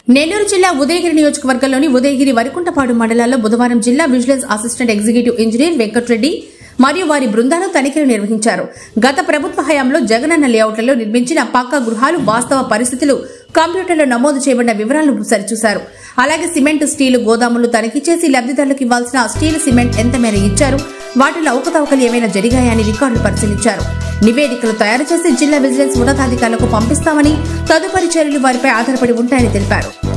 నెల్లూరు జిల్లా ఉదయగిరి నియోజకవర్గంలోని ఉదయగిరి వరికుంటపాడు మండలాల్లో బుధవారం జిల్లా vigilance assistant executive engineer Venkatreddy మరియు వారి బృందాలు తనిఖీలు నిర్వహించారు గత ప్రభుత్వ హయాంలో జగనన్న లేఅవుట్లలో నిర్మించిన పక్కా గృహాలు వాస్తవ పరిస్థితులు కంప్యూటర్లో నమోదు చేయబడిన వివరాలను సరిచూశారు అలాగే సిమెంట్ స్టీలు గోదాములు తనిఖీ చేసి లబ్దిదారులకు ఇవ్వాల్సిన స్టీల్ సిమెంట్ ఎంత మేర ఇచ్చారు వాటిలో అవకతవకలు ఏమైనా జరిగాయని రికార్డులు పరిశీలించారు నివేదికలు తయారు చేసి జిల్లా విజిలెన్స్ ఉన్నతాధికారులకు పంపిస్తామని తదుపరి చర్యలు వారిపై ఆధారపడి ఉంటాయని తెలిపారు